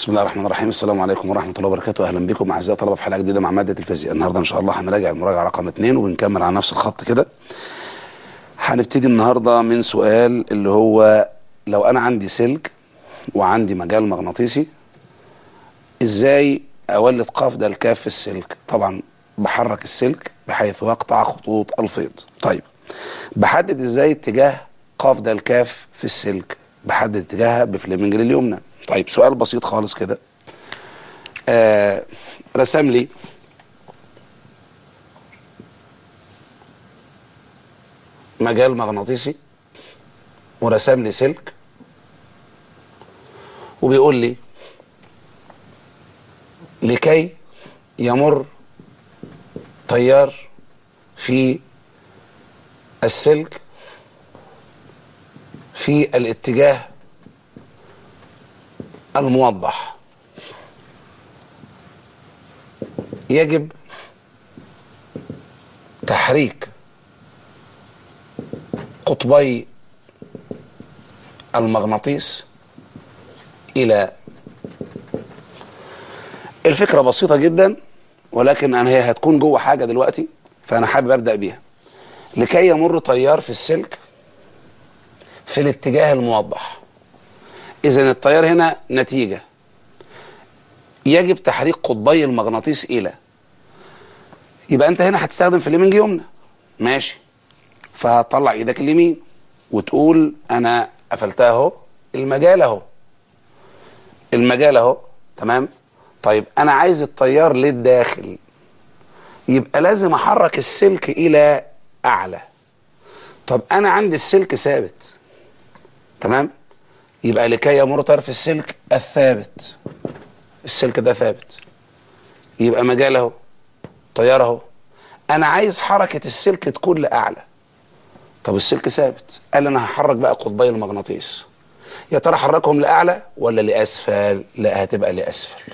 بسم الله الرحمن الرحيم السلام عليكم ورحمة الله وبركاته أهلا بكم أعزائي طلبة في حلقة جديدة مع مادة الفيزياء النهاردة إن شاء الله هنراجع المراجعة رقم اتنين وبنكمل على نفس الخط كده هنبتدي النهاردة من سؤال اللي هو لو أنا عندي سلك وعندي مجال مغناطيسي إزاي أولد قاف ده الكاف في السلك طبعا بحرك السلك بحيث يقطع خطوط الفيض طيب بحدد إزاي اتجاه قاف ده الكاف في السلك بحدد اتجاهها بفليمنج لليمنى طيب سؤال بسيط خالص كده آه رسم لي مجال مغناطيسي ورسم لي سلك وبيقول لي لكي يمر تيار في السلك في الاتجاه الموضح يجب تحريك قطبي المغناطيس الى الفكره بسيطه جدا ولكن انا هي هتكون جوه حاجه دلوقتي فانا حابب ابدا بيها لكي يمر تيار في السلك في الاتجاه الموضح اذا التيار هنا نتيجه يجب تحريك قطبي المغناطيس الى يبقى انت هنا هتستخدم فليمنج يمنى ماشي فهتطلع ايدك اليمين وتقول انا قفلتها اهو المجال اهو المجال اهو تمام طيب انا عايز التيار للداخل يبقى لازم احرك السلك الى اعلى طب انا عندي السلك ثابت تمام يبقى لكي يمر طرف السلك الثابت السلك ده ثابت يبقى مجال اهو تيار اهو انا عايز حركه السلك تكون لاعلى طب السلك ثابت قال انا هحرك بقى قطبي المغناطيس يا ترى حركهم لاعلى ولا لاسفل لا هتبقى لاسفل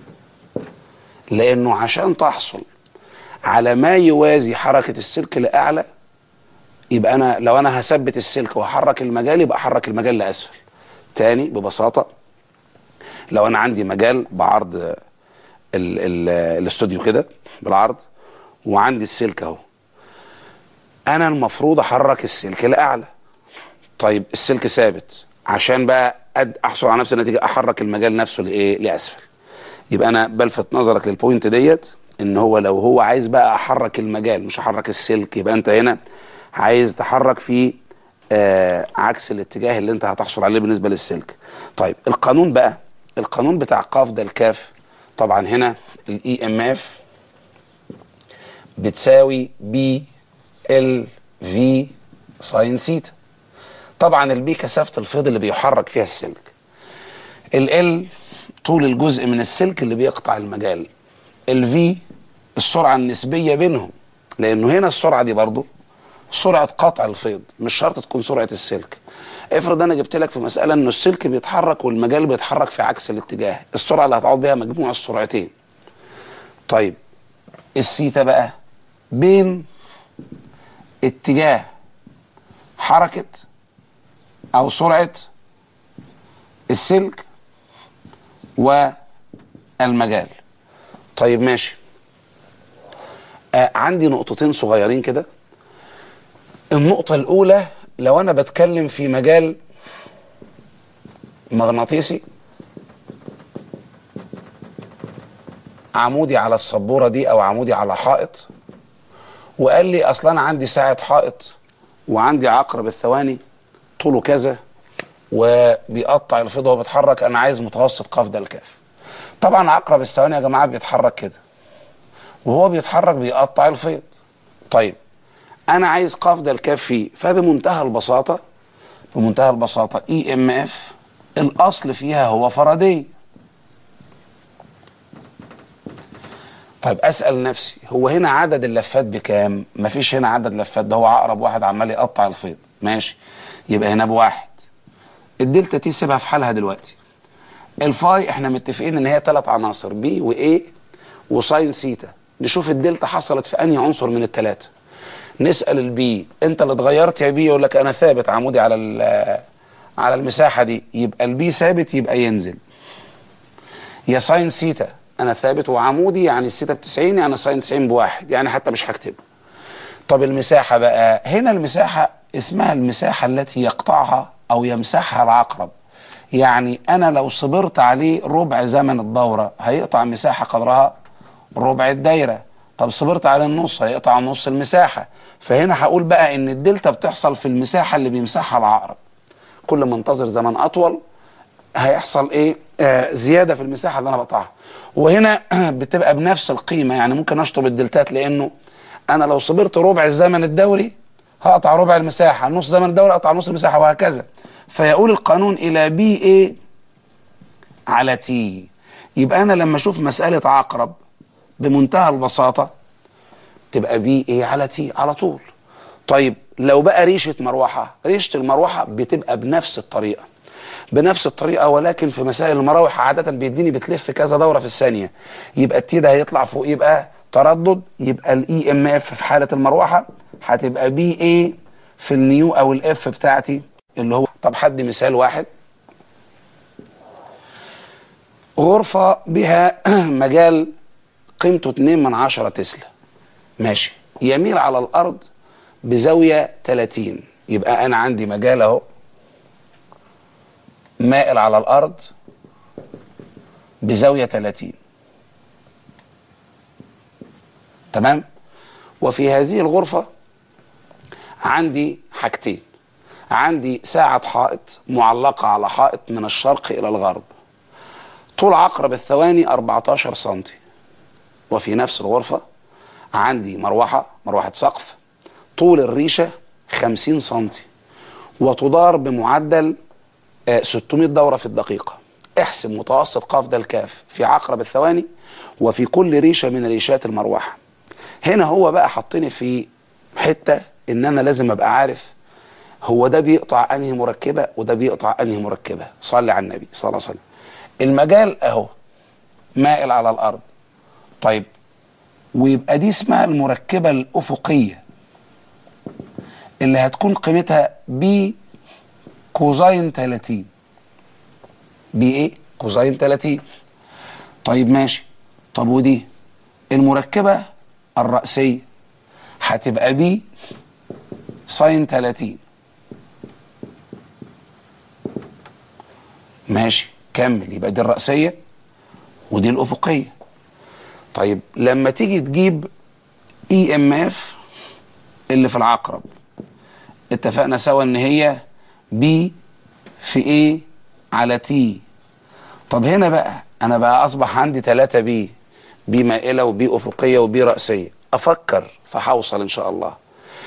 لانه عشان تحصل على ما يوازي حركه السلك لاعلى يبقى انا لو انا هثبت السلك وهحرك المجال يبقى احرك المجال لاسفل تاني ببساطه لو انا عندي مجال بعرض ال ال الاستوديو كده بالعرض وعندي السلك اهو انا المفروض احرك السلك لاعلى طيب السلك ثابت عشان بقى أد احصل على نفس النتيجه احرك المجال نفسه لايه لاسفل يبقى انا بلفت نظرك للبوينت ديت ان هو لو هو عايز بقى احرك المجال مش احرك السلك يبقى انت هنا عايز تحرك في آه عكس الاتجاه اللي انت هتحصل عليه بالنسبه للسلك طيب القانون بقى القانون بتاع قاف ده الكاف طبعا هنا الاي ام اف بتساوي بي ال في ساين سيتا طبعا البي كثافه الفيض اللي بيحرك فيها السلك ال طول الجزء من السلك اللي بيقطع المجال الفي السرعه النسبيه بينهم لانه هنا السرعه دي برضو سرعه قطع الفيض مش شرط تكون سرعه السلك افرض انا جبت لك في مساله انه السلك بيتحرك والمجال بيتحرك في عكس الاتجاه السرعه اللي هتعوض بيها مجموع السرعتين طيب السيتا بقى بين اتجاه حركه او سرعه السلك والمجال طيب ماشي آه عندي نقطتين صغيرين كده النقطة الأولى لو أنا بتكلم في مجال مغناطيسي عمودي على السبورة دي أو عمودي على حائط وقال لي أصلا أنا عندي ساعة حائط وعندي عقرب الثواني طوله كذا وبيقطع الفيض وهو بيتحرك أنا عايز متوسط قاف ده الكاف طبعا عقرب الثواني يا جماعة بيتحرك كده وهو بيتحرك بيقطع الفيض طيب انا عايز قاف ده الكاف فيه فبمنتهى البساطه بمنتهى البساطه اي ام اف الاصل فيها هو فاراداي طيب اسال نفسي هو هنا عدد اللفات بكام مفيش هنا عدد لفات ده هو عقرب واحد عمال يقطع الفيض ماشي يبقى هنا بواحد الدلتا تي سيبها في حالها دلوقتي الفاي احنا متفقين ان هي ثلاث عناصر بي واي وساين سيتا نشوف الدلتا حصلت في انهي عنصر من الثلاثه نسال البي انت اللي اتغيرت يا بي يقول لك انا ثابت عمودي على على المساحه دي يبقى البي ثابت يبقى ينزل يا ساين سيتا انا ثابت وعمودي يعني السيتا ب 90 يعني ساين 90 بواحد يعني حتى مش هكتبه طب المساحه بقى هنا المساحه اسمها المساحه التي يقطعها او يمسحها العقرب يعني انا لو صبرت عليه ربع زمن الدوره هيقطع مساحه قدرها ربع الدايره طب صبرت على النص هيقطع نص المساحه فهنا هقول بقى ان الدلتا بتحصل في المساحه اللي بيمسحها العقرب كل ما انتظر زمن اطول هيحصل ايه آه زياده في المساحه اللي انا بقطعها وهنا بتبقى بنفس القيمه يعني ممكن اشطب الدلتات لانه انا لو صبرت ربع الزمن الدوري هقطع ربع المساحه نص زمن الدوري اقطع نص المساحه وهكذا فيقول القانون الى بي ايه على تي يبقى انا لما اشوف مساله عقرب بمنتهى البساطه تبقى بي ايه على تي على طول طيب لو بقى ريشه مروحه ريشه المروحه بتبقى بنفس الطريقه بنفس الطريقه ولكن في مسائل المراوح عاده بيديني بتلف كذا دوره في الثانيه يبقى التي ده هيطلع فوق يبقى تردد يبقى الاي ام اف في حاله المروحه هتبقى بي اي في النيو او الاف بتاعتي اللي هو طب حد مثال واحد غرفة بها مجال قيمته 2 من 10 تسلا ماشي يميل على الأرض بزاوية 30 يبقى أنا عندي مجال أهو مائل على الأرض بزاوية 30 تمام وفي هذه الغرفة عندي حاجتين عندي ساعة حائط معلقة على حائط من الشرق إلى الغرب طول عقرب الثواني 14 سنتي وفي نفس الغرفة عندي مروحة مروحة سقف طول الريشة 50 سنتي وتدار بمعدل 600 دورة في الدقيقة احسب متوسط قاف ده الكاف في عقرب الثواني وفي كل ريشة من ريشات المروحة هنا هو بقى حطني في حتة ان انا لازم ابقى عارف هو ده بيقطع انهي مركبة وده بيقطع انهي مركبة صلي على النبي صلى الله عليه وسلم المجال اهو مائل على الارض طيب ويبقى دي اسمها المركبة الافقية اللي هتكون قيمتها بي كوزين 30 بي ايه كوزين 30 طيب ماشي طب ودي المركبة الرأسية هتبقى بي ساين 30 ماشي كمل يبقى دي الرأسية ودي الأفقية طيب لما تيجي تجيب اي ام اف اللي في العقرب اتفقنا سوا ان هي بي في ايه على تي طب هنا بقى انا بقى اصبح عندي 3 بي بي مائله وبي افقيه وبي راسيه افكر فهوصل ان شاء الله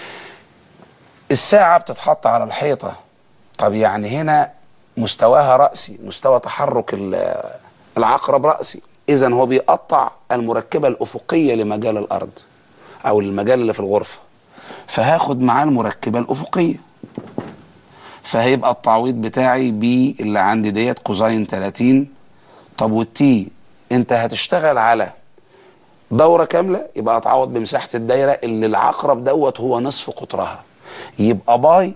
الساعه بتتحط على الحيطه طب يعني هنا مستواها راسي مستوى تحرك العقرب راسي اذا هو بيقطع المركبه الافقيه لمجال الارض او المجال اللي في الغرفه فهاخد معاه المركبه الافقيه فهيبقى التعويض بتاعي بي اللي عندي ديت كوزين 30 طب والتي انت هتشتغل على دورة كاملة يبقى هتعوض بمساحة الدايرة اللي العقرب دوت هو نصف قطرها يبقى باي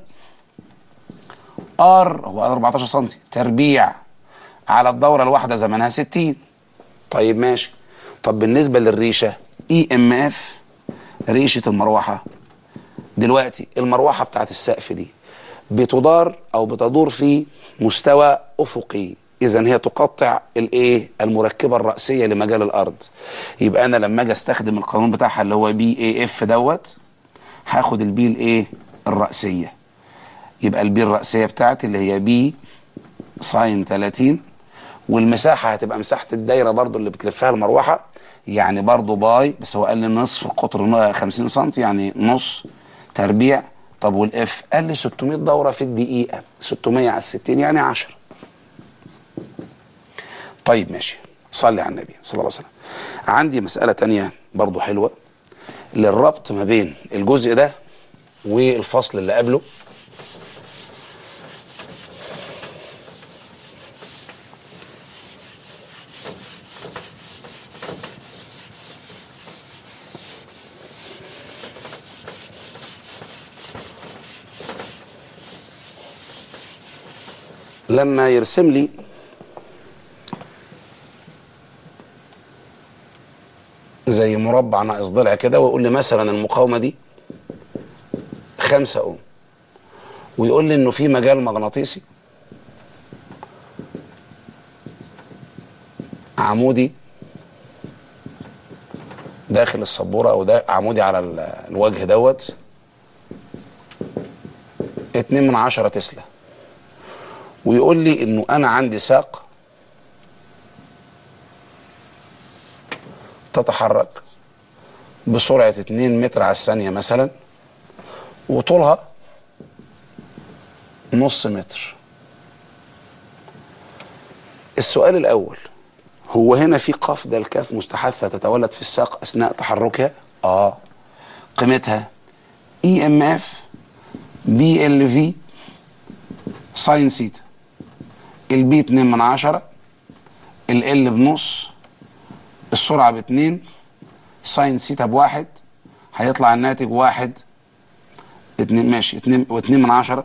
ار هو 14 سم تربيع على الدورة الواحدة زمنها 60 طيب ماشي طب بالنسبة للريشة اي ام اف ريشة المروحة دلوقتي المروحة بتاعت السقف دي بتدار او بتدور في مستوى افقي اذا هي تقطع الايه المركبه الراسيه لمجال الارض يبقى انا لما اجي استخدم القانون بتاعها اللي هو بي اي اف دوت هاخد البي الايه الراسيه يبقى البي الراسيه بتاعتي اللي هي بي ساين 30 والمساحه هتبقى مساحه الدايره برضو اللي بتلفها المروحه يعني برضو باي بس هو قال لي نصف القطر 50 سم يعني نص تربيع طب والاف قال لي 600 دوره في الدقيقه 600 على 60 يعني 10 طيب ماشي صلي على النبي صلى الله عليه وسلم عندي مساله تانية برضو حلوه للربط ما بين الجزء ده والفصل اللي قبله لما يرسم لي زي مربع ناقص ضلع كده ويقول لي مثلا المقاومه دي 5 اوم ويقول لي انه في مجال مغناطيسي عمودي داخل السبوره او ده عمودي على ال- الوجه دوت 2 من عشرة تسلا ويقول لي انه انا عندي ساق تتحرك بسرعة 2 متر على الثانية مثلا وطولها نص متر السؤال الأول هو هنا في قاف ده الكاف مستحثة تتولد في الساق أثناء تحركها؟ آه قيمتها اي ام اف بي ال في ساين سيتا البي 2 من عشرة ال بنص السرعة باتنين ساين سيتا بواحد هيطلع الناتج واحد اتنين ماشي اتنين واتنين من عشرة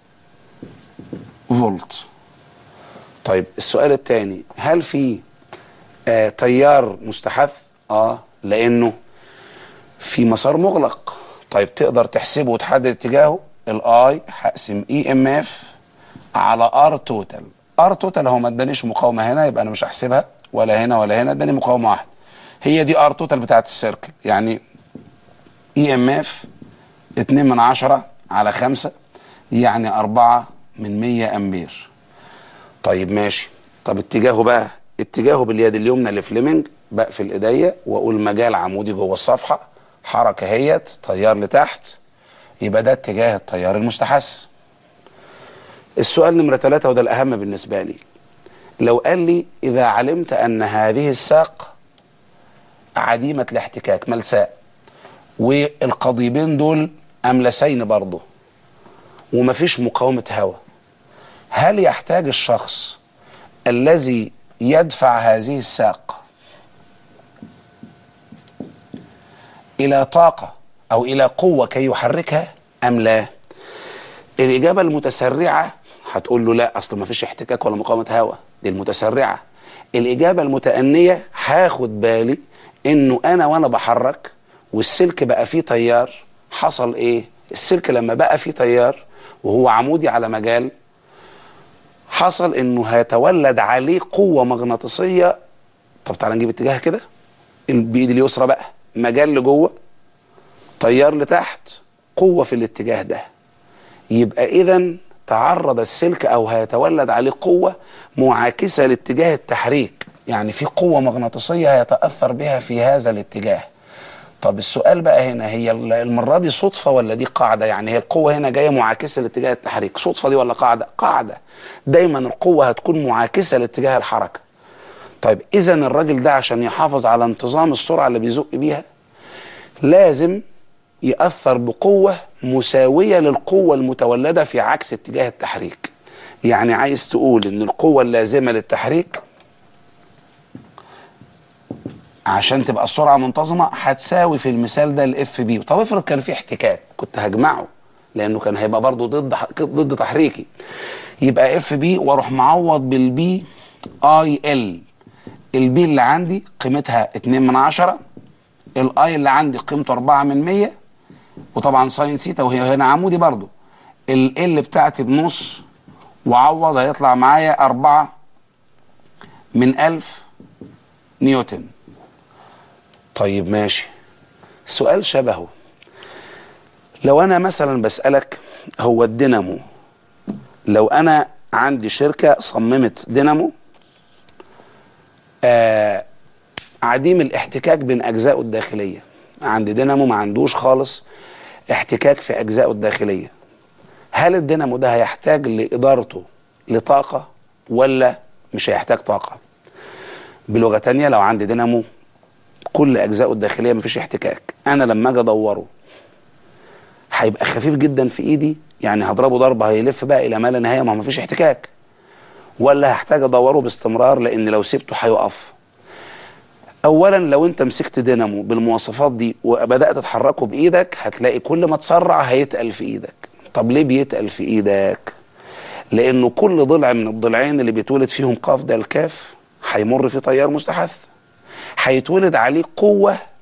فولت طيب السؤال التاني هل في آه تيار مستحث اه لانه في مسار مغلق طيب تقدر تحسبه وتحدد اتجاهه الاي هقسم اي ام اف على ار توتال ار توتال هو ما ادانيش مقاومه هنا يبقى انا مش هحسبها ولا هنا ولا هنا اداني مقاومه واحده هي دي ار توتال بتاعت السيركل يعني اي ام اف 2 من عشرة على 5 يعني 4 من 100 امبير طيب ماشي طب اتجاهه بقى اتجاهه باليد اليمنى لفليمنج بقفل ايديا واقول مجال عمودي جوه الصفحه حركه هيت تيار لتحت يبقى ده اتجاه التيار المستحث السؤال نمرة ثلاثة وده الأهم بالنسبة لي لو قال لي إذا علمت أن هذه الساق عديمة الاحتكاك ملساء والقضيبين دول أملسين برضه ومفيش مقاومة هواء هل يحتاج الشخص الذي يدفع هذه الساق إلى طاقة أو إلى قوة كي يحركها أم لا الإجابة المتسرعة هتقول له لا أصل ما فيش احتكاك ولا مقاومة هواء دي المتسرعة الإجابة المتأنية هاخد بالي إنه أنا وأنا بحرك والسلك بقى فيه تيار حصل إيه السلك لما بقى فيه تيار وهو عمودي على مجال حصل إنه هيتولد عليه قوة مغناطيسية طب تعالى نجيب اتجاه كده بإيد اليسرى بقى مجال لجوه تيار لتحت قوة في الاتجاه ده يبقى إذا تعرض السلك أو هيتولد عليه قوة معاكسة لاتجاه التحريك يعني في قوة مغناطيسية هيتأثر بها في هذا الاتجاه طب السؤال بقى هنا هي المرة دي صدفة ولا دي قاعدة يعني هي القوة هنا جاية معاكسة لاتجاه التحريك صدفة دي ولا قاعدة قاعدة دايما القوة هتكون معاكسة لاتجاه الحركة طيب إذا الراجل ده عشان يحافظ على انتظام السرعة اللي بيزق بيها لازم يأثر بقوة مساوية للقوة المتولدة في عكس اتجاه التحريك يعني عايز تقول ان القوة اللازمة للتحريك عشان تبقى السرعة منتظمة هتساوي في المثال ده الاف بي طب افرض كان في احتكاك كنت هجمعه لانه كان هيبقى برضه ضد ضد تحريكي يبقى اف بي واروح معوض بالبي اي ال البي اللي عندي قيمتها 2 من عشرة الاي اللي عندي قيمته 4 من 100 وطبعا ساين سيتا وهي هنا عمودي برضو ال ال بتاعتي بنص وعوض هيطلع معايا 4 من 1000 نيوتن طيب ماشي سؤال شبهه لو انا مثلا بسألك هو الدينامو لو انا عندي شركة صممت دينامو آه عديم الاحتكاك بين اجزائه الداخليه عندي دينامو ما عندوش خالص احتكاك في اجزائه الداخليه هل الدينامو ده هيحتاج لادارته لطاقه ولا مش هيحتاج طاقه بلغه تانية لو عندي دينامو كل اجزائه الداخليه مفيش احتكاك انا لما اجي ادوره هيبقى خفيف جدا في ايدي يعني هضربه ضربه هيلف بقى الى ما لا نهايه ما مفيش احتكاك ولا هحتاج ادوره باستمرار لان لو سبته هيقف اولا لو انت مسكت دينامو بالمواصفات دي وبدات تحركه بايدك هتلاقي كل ما تسرع هيتقل في ايدك طب ليه بيتقل في ايدك لانه كل ضلع من الضلعين اللي بيتولد فيهم قاف ده الكاف هيمر في تيار مستحث هيتولد عليه قوه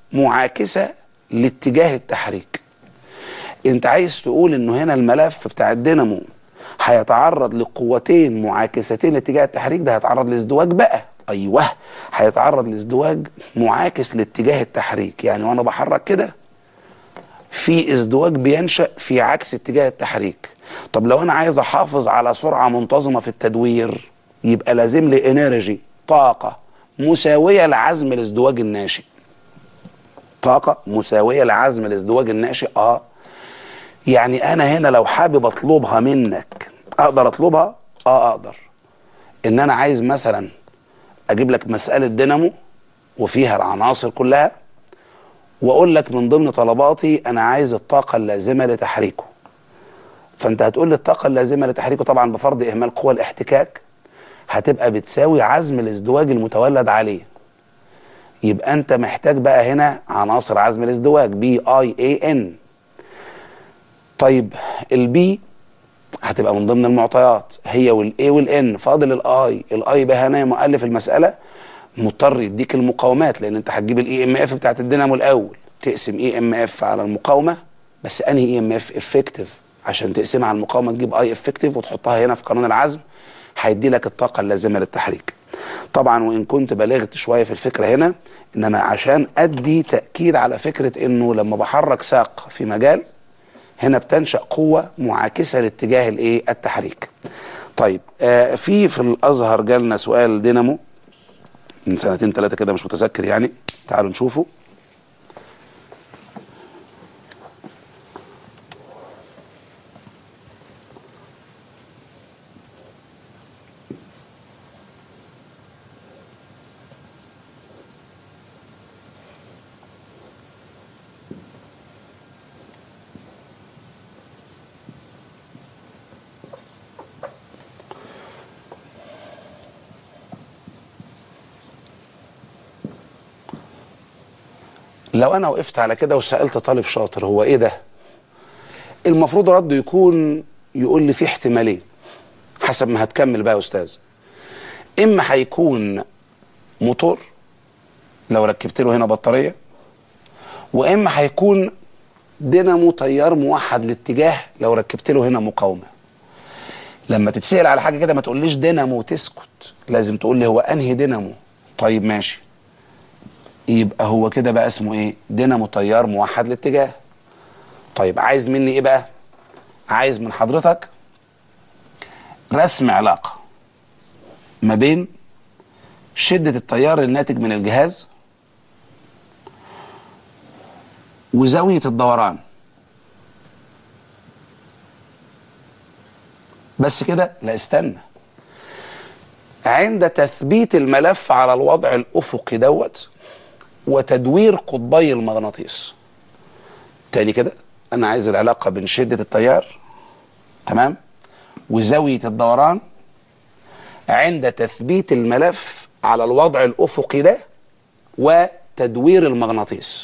معاكسة لاتجاه التحريك انت عايز تقول انه هنا الملف بتاع الدينامو هيتعرض لقوتين معاكستين لاتجاه التحريك ده هيتعرض لازدواج بقى ايوه هيتعرض لازدواج معاكس لاتجاه التحريك يعني وانا بحرك كده في ازدواج بينشأ في عكس اتجاه التحريك طب لو انا عايز احافظ على سرعة منتظمة في التدوير يبقى لازم لي انرجي طاقة مساوية لعزم الازدواج الناشئ طاقة مساوية لعزم الازدواج الناشئ اه يعني انا هنا لو حابب اطلبها منك اقدر اطلبها اه اقدر ان انا عايز مثلا اجيب لك مسألة دينامو وفيها العناصر كلها واقول لك من ضمن طلباتي انا عايز الطاقة اللازمة لتحريكه فانت هتقول لي الطاقة اللازمة لتحريكه طبعا بفرض اهمال قوى الاحتكاك هتبقى بتساوي عزم الازدواج المتولد عليه يبقى انت محتاج بقى هنا عناصر عزم الازدواج بي اي اي ان طيب البي هتبقى من ضمن المعطيات هي والاي والان فاضل الاي الاي بقى هنا مؤلف المساله مضطر يديك المقاومات لان انت هتجيب الاي ام اف بتاعت الدينامو الاول تقسم اي ام اف على المقاومه بس انهي اي ام اف افكتيف عشان تقسمها على المقاومه تجيب اي افكتيف وتحطها هنا في قانون العزم هيدي لك الطاقه اللازمه للتحريك طبعا وان كنت بلغت شويه في الفكره هنا انما عشان ادي تاكيد على فكره انه لما بحرك ساق في مجال هنا بتنشا قوه معاكسه لاتجاه الايه التحريك طيب آه في في الازهر جالنا سؤال دينامو من سنتين ثلاثه كده مش متذكر يعني تعالوا نشوفه لو انا وقفت على كده وسالت طالب شاطر هو ايه ده المفروض رده يكون يقول لي في احتمالين حسب ما هتكمل بقى يا استاذ اما هيكون موتور لو ركبت له هنا بطاريه واما هيكون دينامو تيار موحد الاتجاه لو ركبت له هنا مقاومه لما تتسال على حاجه كده ما تقوليش دينامو تسكت لازم تقول لي هو انهي دينامو طيب ماشي يبقى هو كده بقى اسمه ايه دينامو تيار موحد الاتجاه طيب عايز مني ايه بقى عايز من حضرتك رسم علاقة ما بين شدة التيار الناتج من الجهاز وزاوية الدوران بس كده لا استنى عند تثبيت الملف على الوضع الأفقي دوت وتدوير قطبي المغناطيس تاني كده انا عايز العلاقة بين شدة التيار تمام وزاوية الدوران عند تثبيت الملف على الوضع الافقي ده وتدوير المغناطيس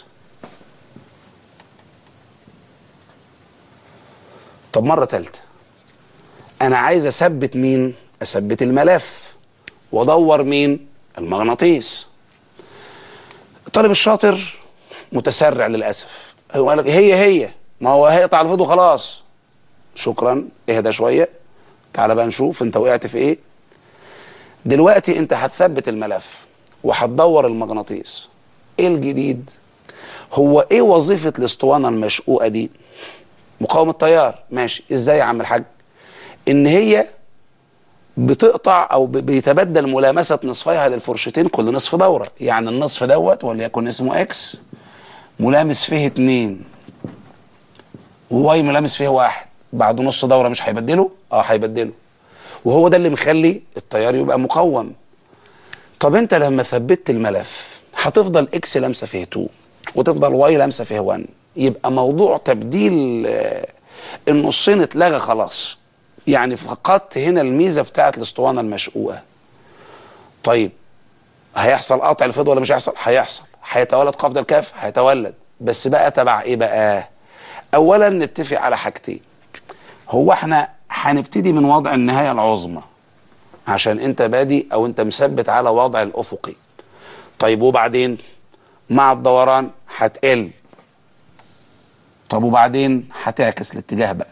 طب مرة تالتة انا عايز اثبت مين اثبت الملف وادور مين المغناطيس الطالب الشاطر متسرع للاسف هو قال لك هي هي ما هو هيقطع الفيض وخلاص شكرا اهدى شويه تعالى بقى نشوف انت وقعت في ايه دلوقتي انت هتثبت الملف وهتدور المغناطيس ايه الجديد هو ايه وظيفه الاسطوانه المشقوقه دي مقاومه تيار ماشي ازاي يا عم الحاج ان هي بتقطع او بيتبدل ملامسه نصفيها للفرشتين كل نصف دوره يعني النصف دوت وليكن اسمه اكس ملامس فيه اتنين وواي ملامس فيه واحد بعد نص دوره مش هيبدله اه هيبدله وهو ده اللي مخلي التيار يبقى مقوم طب انت لما ثبت الملف هتفضل اكس لامسه فيه 2 وتفضل واي لامسه فيه 1 يبقى موضوع تبديل النصين اتلغى خلاص يعني فقدت هنا الميزه بتاعت الاسطوانه المشقوقه طيب هيحصل قطع الفيض ولا مش هيحصل هيحصل هيتولد قفض الكاف هيتولد بس بقى تبع ايه بقى اولا نتفق على حاجتين هو احنا هنبتدي من وضع النهايه العظمى عشان انت بادي او انت مثبت على وضع الافقي طيب وبعدين مع الدوران هتقل طب وبعدين هتعكس الاتجاه بقى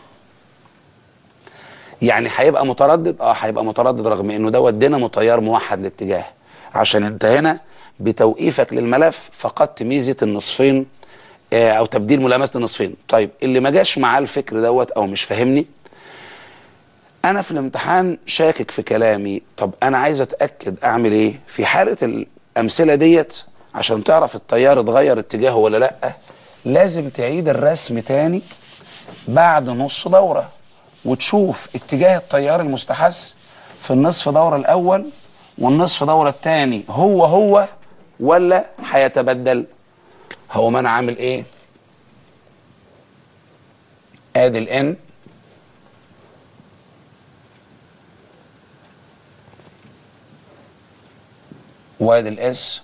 يعني هيبقى متردد اه هيبقى متردد رغم انه دوت دينامو تيار موحد الاتجاه عشان انت هنا بتوقيفك للملف فقدت ميزه النصفين آه او تبديل ملامسه النصفين طيب اللي ما جاش معاه الفكر دوت او مش فاهمني انا في الامتحان شاكك في كلامي طب انا عايز اتاكد اعمل ايه في حاله الامثله ديت عشان تعرف التيار اتغير اتجاهه ولا لا لازم تعيد الرسم تاني بعد نص دوره وتشوف اتجاه التيار المستحث في النصف دوره الاول والنصف دوره الثاني هو هو ولا هيتبدل هو ما انا عامل ايه ادي الان وادي الاس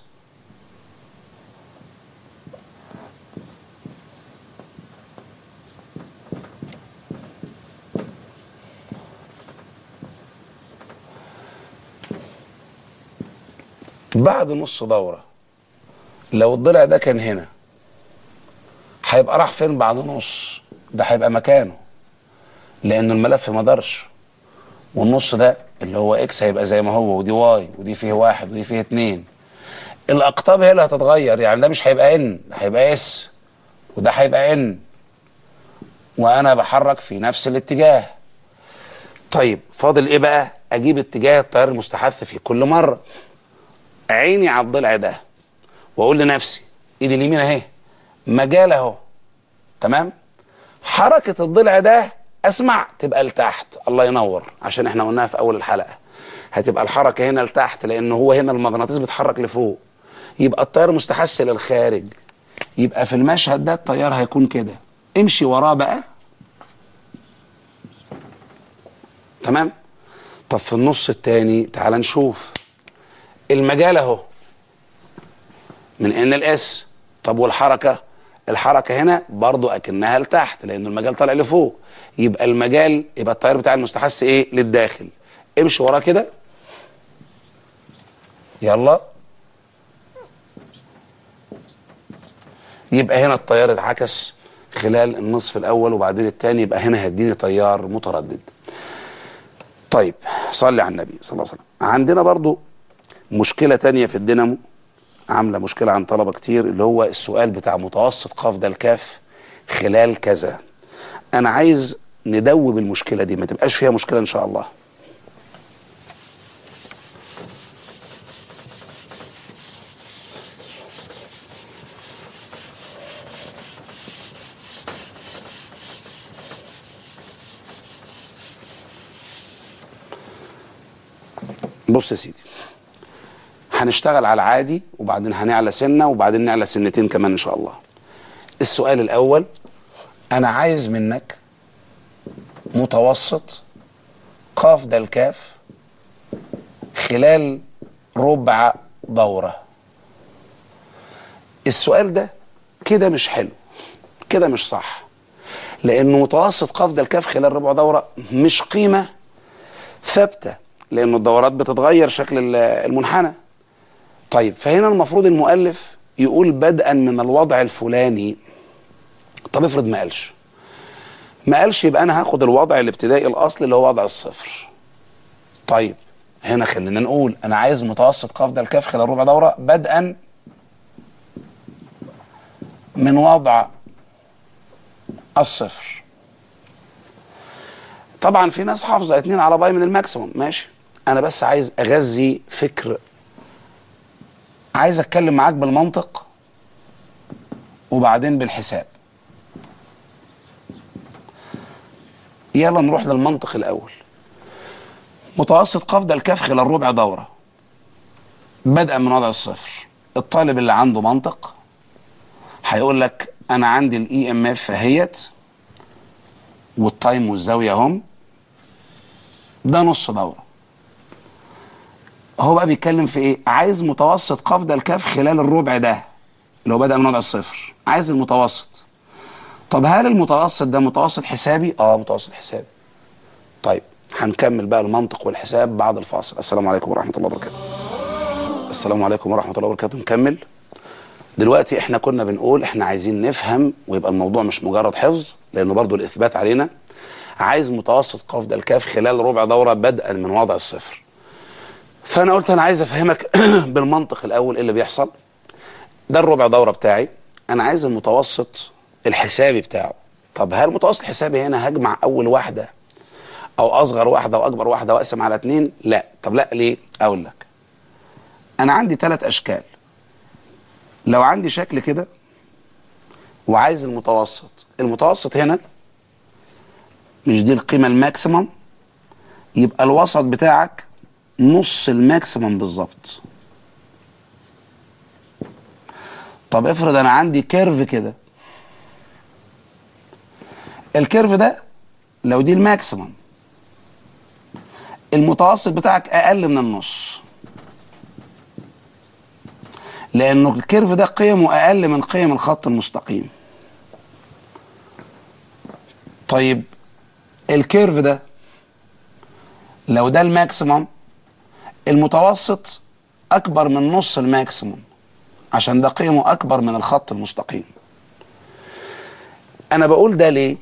بعد نص دورة لو الضلع ده كان هنا هيبقى راح فين بعد نص ده هيبقى مكانه لأن الملف ما دارش والنص ده اللي هو اكس هيبقى زي ما هو ودي واي ودي فيه واحد ودي فيه اتنين الأقطاب هي اللي هتتغير يعني ده مش هيبقى ان ده هيبقى اس وده هيبقى ان وأنا بحرك في نفس الاتجاه طيب فاضل ايه بقى اجيب اتجاه التيار المستحث في كل مره عيني على الضلع ده واقول لنفسي ايدي اليمين اهي مجال اهو تمام حركه الضلع ده اسمع تبقى لتحت الله ينور عشان احنا قلناها في اول الحلقه هتبقى الحركه هنا لتحت لان هو هنا المغناطيس بيتحرك لفوق يبقى التيار مستحث للخارج يبقى في المشهد ده التيار هيكون كده امشي وراه بقى تمام طب في النص التاني تعال نشوف المجال اهو من ان الاس طب والحركه الحركه هنا برضو اكنها لتحت لان المجال طالع لفوق يبقى المجال يبقى التيار بتاع المستحث ايه للداخل امشي وراه كده يلا يبقى هنا التيار اتعكس خلال النصف الاول وبعدين الثاني يبقى هنا هيديني تيار متردد طيب صلي على النبي صلى الله عليه وسلم عندنا برضو مشكلة تانية في الدينامو عاملة مشكلة عن طلبة كتير اللي هو السؤال بتاع متوسط قاف ده الكاف خلال كذا أنا عايز ندوب المشكلة دي ما تبقاش فيها مشكلة إن شاء الله بص يا سيدي هنشتغل على العادي وبعدين هنعلى سنه وبعدين نعلى سنتين كمان ان شاء الله السؤال الاول انا عايز منك متوسط قاف ده الكاف خلال ربع دوره السؤال ده كده مش حلو كده مش صح لانه متوسط قاف ده الكاف خلال ربع دوره مش قيمه ثابته لانه الدورات بتتغير شكل المنحنى طيب فهنا المفروض المؤلف يقول بدءا من الوضع الفلاني طب افرض ما قالش ما قالش يبقى انا هاخد الوضع الابتدائي الاصلي اللي هو وضع الصفر طيب هنا خلينا نقول انا عايز متوسط قاف ده الكاف خلال ربع دوره بدءا من وضع الصفر طبعا في ناس حافظه اتنين على باي من الماكسيموم ماشي انا بس عايز اغذي فكر عايز اتكلم معاك بالمنطق وبعدين بالحساب يلا نروح للمنطق الاول متوسط قاف ده الكاف خلال ربع دوره بدءا من وضع الصفر الطالب اللي عنده منطق هيقول لك انا عندي الاي ام اف اهيت والتايم والزاويه هم ده نص دوره هو بقى بيتكلم في ايه عايز متوسط قاف ده الكاف خلال الربع ده اللي هو بدا من وضع الصفر عايز المتوسط طب هل المتوسط ده متوسط حسابي اه متوسط حسابي طيب هنكمل بقى المنطق والحساب بعد الفاصل السلام عليكم ورحمه الله وبركاته السلام عليكم ورحمه الله وبركاته نكمل دلوقتي احنا كنا بنقول احنا عايزين نفهم ويبقى الموضوع مش مجرد حفظ لانه برضو الاثبات علينا عايز متوسط قاف ده الكاف خلال ربع دوره بدءا من وضع الصفر فانا قلت انا عايز افهمك بالمنطق الاول ايه اللي بيحصل ده الربع دوره بتاعي انا عايز المتوسط الحسابي بتاعه طب هل المتوسط الحسابي هنا هجمع اول واحده او اصغر واحده واكبر واحده واقسم على اتنين لا طب لا ليه اقول لك انا عندي ثلاث اشكال لو عندي شكل كده وعايز المتوسط المتوسط هنا مش دي القيمه الماكسيمم يبقى الوسط بتاعك نص الماكسيمم بالظبط طب افرض انا عندي كيرف كده الكيرف ده لو دي الماكسيمم المتوسط بتاعك اقل من النص لانه الكيرف ده قيمه اقل من قيم الخط المستقيم طيب الكيرف ده لو ده الماكسيمم المتوسط اكبر من نص الماكسيمم عشان ده قيمه اكبر من الخط المستقيم انا بقول ده ليه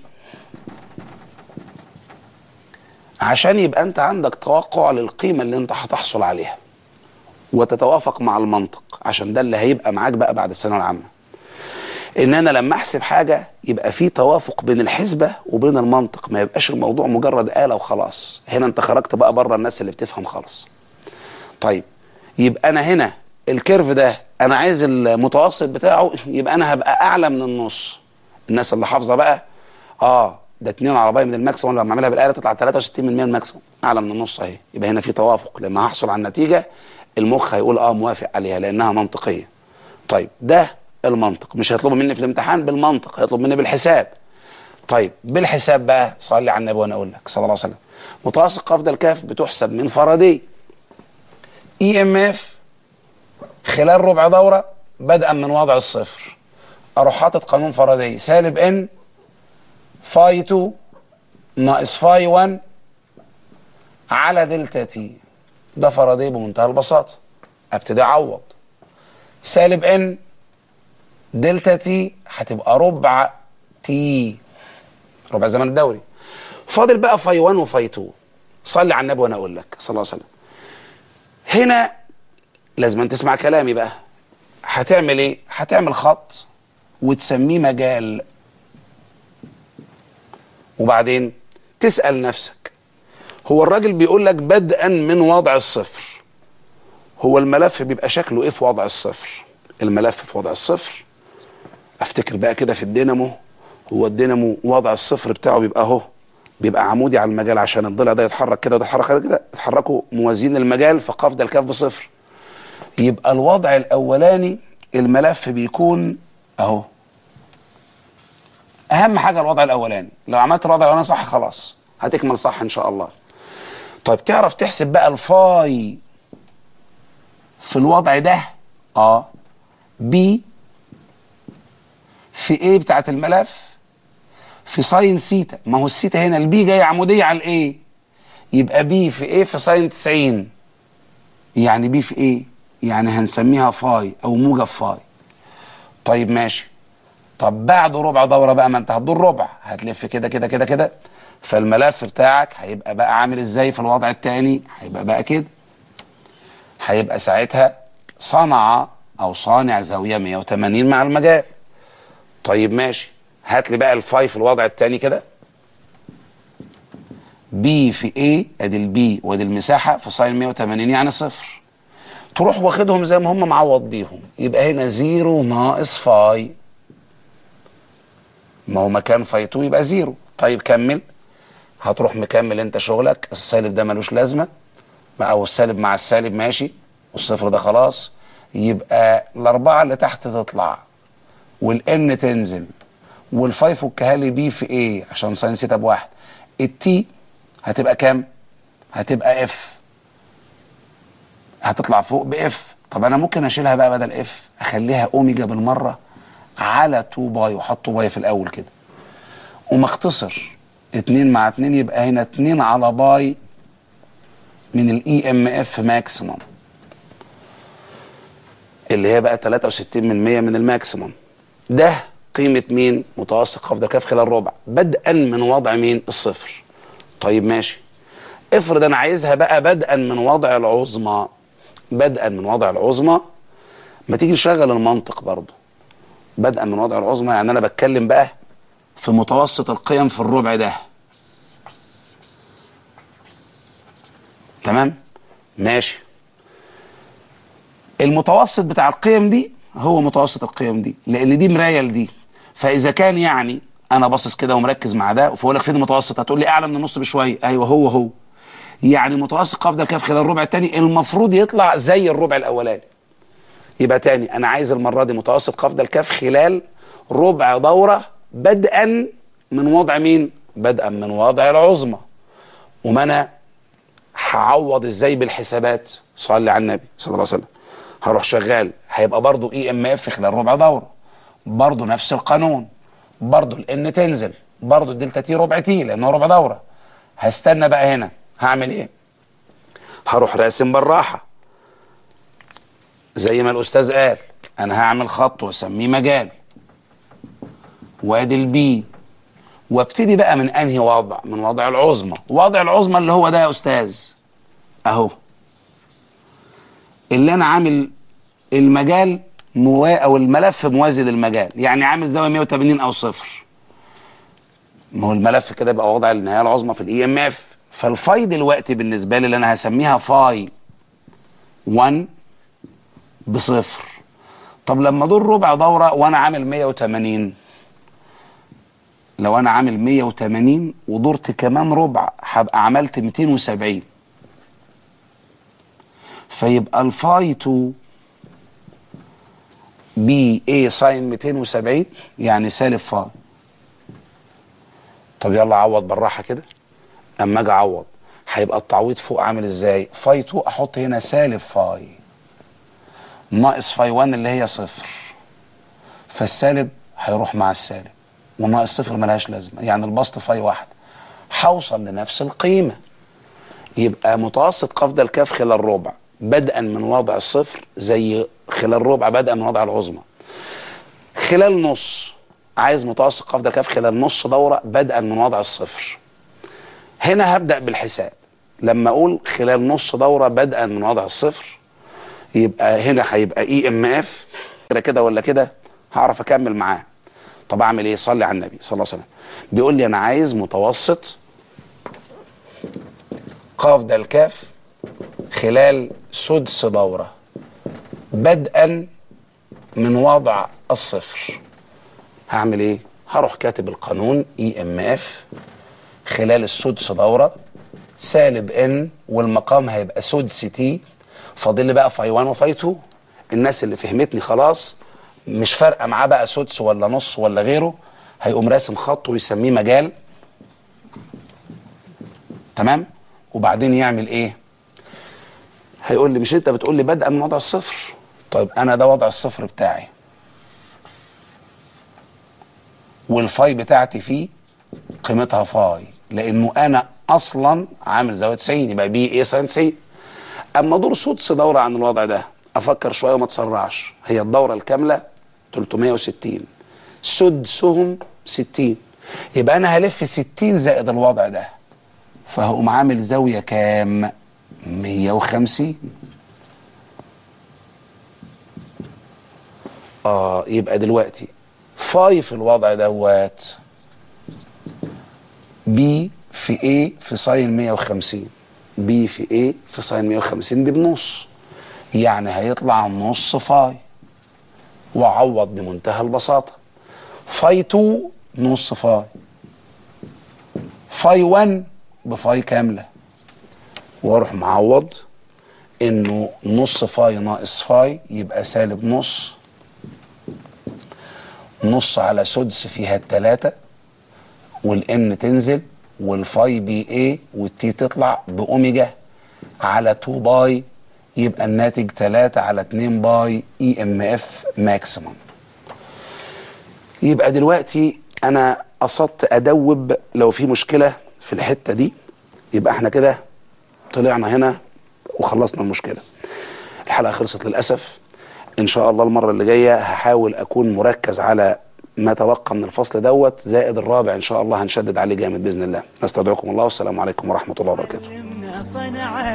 عشان يبقى انت عندك توقع للقيمه اللي انت هتحصل عليها وتتوافق مع المنطق عشان ده اللي هيبقى معاك بقى بعد الثانويه العامه ان انا لما احسب حاجه يبقى في توافق بين الحسبه وبين المنطق ما يبقاش الموضوع مجرد آلة وخلاص هنا انت خرجت بقى بره الناس اللي بتفهم خالص طيب يبقى انا هنا الكيرف ده انا عايز المتوسط بتاعه يبقى انا هبقى اعلى من النص الناس اللي حافظه بقى اه ده 2 عربيه من الماكسيموم لما اعملها بالاله تطلع 63 من 100 الماكسيموم اعلى من النص اهي يبقى هنا في توافق لما هحصل على النتيجه المخ هيقول اه موافق عليها لانها منطقيه طيب ده المنطق مش هيطلبوا مني في الامتحان بالمنطق هيطلب مني بالحساب طيب بالحساب بقى صلي على النبي وانا اقول لك صلى الله عليه وسلم متوسط قفز الكاف بتحسب من فاراداي اي ام اف خلال ربع دوره بدءا من وضع الصفر اروح حاطط قانون فاراداي سالب ان فاي 2 ناقص فاي 1 على دلتا تي ده فاراداي بمنتهى البساطه ابتدي اعوض سالب ان دلتا تي هتبقى ربع تي ربع الزمن الدوري فاضل بقى فاي 1 وفاي 2 صلي على النبي وانا اقول لك صلى الله عليه وسلم هنا لازم أن تسمع كلامي بقى هتعمل ايه هتعمل خط وتسميه مجال وبعدين تسأل نفسك هو الراجل بيقول لك بدءا من وضع الصفر هو الملف بيبقى شكله ايه في وضع الصفر الملف في وضع الصفر افتكر بقى كده في الدينامو هو الدينامو وضع الصفر بتاعه بيبقى اهو بيبقى عمودي على المجال عشان الضلع ده يتحرك كده وده يتحرك كده يتحركوا موازين المجال فقاف ده الكاف بصفر يبقى الوضع الاولاني الملف بيكون اهو اهم حاجه الوضع الاولاني لو عملت الوضع الاولاني صح خلاص هتكمل صح ان شاء الله طيب تعرف تحسب بقى الفاي في الوضع ده اه بي في ايه بتاعت الملف في ساين سيتا ما هو السيتا هنا البي جايه عموديه على الايه يبقى بي في ايه في ساين 90 يعني بي في ايه يعني هنسميها فاي او موجب فاي طيب ماشي طب بعد ربع دوره بقى ما انت هتدور ربع هتلف كده كده كده كده فالملف بتاعك هيبقى بقى عامل ازاي في الوضع الثاني هيبقى بقى كده هيبقى ساعتها صنع او صانع زاويه 180 مع المجال طيب ماشي هات لي بقى الفاي في الوضع الثاني كده بي في ايه ادي البي وادي المساحه في ساين 180 يعني صفر تروح واخدهم زي ما هم معوض بيهم يبقى هنا زيرو ناقص فاي ما هو مكان فاي 2 يبقى زيرو طيب كمل هتروح مكمل انت شغلك السالب ده ملوش لازمه او السالب مع السالب ماشي والصفر ده خلاص يبقى الاربعه اللي تحت تطلع والان تنزل والفاي فكها لي بي في ايه عشان ساين سيتا بواحد التي هتبقى كام؟ هتبقى اف هتطلع فوق باف طب انا ممكن اشيلها بقى بدل اف اخليها اوميجا بالمره على 2 باي واحط 2 باي في الاول كده وما اختصر 2 مع 2 يبقى هنا 2 على باي من الاي ام اف ماكسيمم اللي هي بقى 63 من 100 من الماكسيموم ده قيمة مين متوسط خفض الكاف خلال ربع بدءا من وضع مين الصفر طيب ماشي افرض انا عايزها بقى بدءا من وضع العظمى بدءا من وضع العظمى ما تيجي نشغل المنطق برضه بدءا من وضع العظمى يعني انا بتكلم بقى في متوسط القيم في الربع ده تمام ماشي المتوسط بتاع القيم دي هو متوسط القيم دي لان دي مرايه لدي فاذا كان يعني انا باصص كده ومركز مع ده فبقول لك فين المتوسط هتقول لي اعلى من النص بشويه ايوه هو هو يعني متوسط قفز الكاف خلال الربع الثاني المفروض يطلع زي الربع الاولاني يبقى تاني انا عايز المره دي متوسط قفز الكاف خلال ربع دوره بدءا من وضع مين بدءا من وضع العظمى وما انا هعوض ازاي بالحسابات صلي على النبي صلى الله عليه وسلم هروح شغال هيبقى برضو اي ام اف خلال ربع دوره برضو نفس القانون برضو الان تنزل برضو الدلتا تي ربع تي لانه ربع دوره هستنى بقى هنا هعمل ايه هروح راسم بالراحه زي ما الاستاذ قال انا هعمل خط واسميه مجال وادي البي وابتدي بقى من انهي وضع من وضع العظمى وضع العظمى اللي هو ده يا استاذ اهو اللي انا عامل المجال موا او الملف موازي للمجال يعني عامل زاويه 180 او صفر ما هو الملف كده يبقى وضع النهايه العظمى في الاي ام اف فالفاي دلوقتي بالنسبه لي اللي انا هسميها فاي 1 بصفر طب لما دول ربع دوره وانا عامل 180 لو انا عامل 180 ودورت كمان ربع هبقى عملت 270 فيبقى الفاي 2 بي اي ساين 270 يعني سالب فاي طب يلا عوض بالراحه كده اما اجي اعوض هيبقى التعويض فوق عامل ازاي فاي 2 احط هنا سالب فاي ناقص فاي 1 اللي هي صفر فالسالب هيروح مع السالب وناقص صفر ملهاش لازمه يعني البسط فاي واحد هوصل لنفس القيمه يبقى متوسط قفز الكاف خلال ربع بدءا من وضع الصفر زي خلال ربع بدءا من وضع العظمى خلال نص عايز متوسط قفز الكاف خلال نص دوره بدءا من وضع الصفر هنا هبدا بالحساب لما اقول خلال نص دوره بدءا من وضع الصفر يبقى هنا هيبقى اي ام اف كده كده ولا كده هعرف اكمل معاه طب اعمل ايه صلي على النبي صلى الله عليه وسلم بيقول لي انا عايز متوسط قاف ده الكاف خلال سدس دوره بدءا من وضع الصفر هعمل ايه هروح كاتب القانون اي ام اف خلال السدس دوره سالب ان والمقام هيبقى سدس تي فاضل لي بقى فاي 1 وفاي 2 الناس اللي فهمتني خلاص مش فارقه معاه بقى سدس ولا نص ولا غيره هيقوم راسم خط ويسميه مجال تمام وبعدين يعمل ايه هيقول لي مش انت بتقول لي بدءا من وضع الصفر طيب انا ده وضع الصفر بتاعي والفاي بتاعتي فيه قيمتها فاي لانه انا اصلا عامل زاويه 90 يبقى بي ايه ساين 90 اما دور سدس دوره عن الوضع ده افكر شويه وما تسرعش هي الدوره الكامله 360 سدسهم 60 يبقى انا هلف 60 زائد الوضع ده فهقوم عامل زاويه كام 150 اه يبقى دلوقتي فاي في الوضع دوت بي في ايه في ساين 150 بي في ايه في ساين 150 دي بنص يعني هيطلع نص فاي وعوض بمنتهى البساطة فاي 2 نص فاي فاي 1 بفاي كاملة واروح معوض انه نص فاي ناقص فاي يبقى سالب نص نص على سدس فيها التلاتة والان تنزل والفاي بي ايه والتي تطلع باوميجا على 2 باي يبقى الناتج 3 على 2 باي اي ام اف ماكسيمم يبقى دلوقتي انا قصدت ادوب لو في مشكله في الحته دي يبقى احنا كده طلعنا هنا وخلصنا المشكله الحلقه خلصت للاسف ان شاء الله المره اللي جايه هحاول اكون مركز على ما تبقى من الفصل دوت زائد الرابع ان شاء الله هنشدد عليه جامد باذن الله نستودعكم الله والسلام عليكم ورحمه الله وبركاته صنع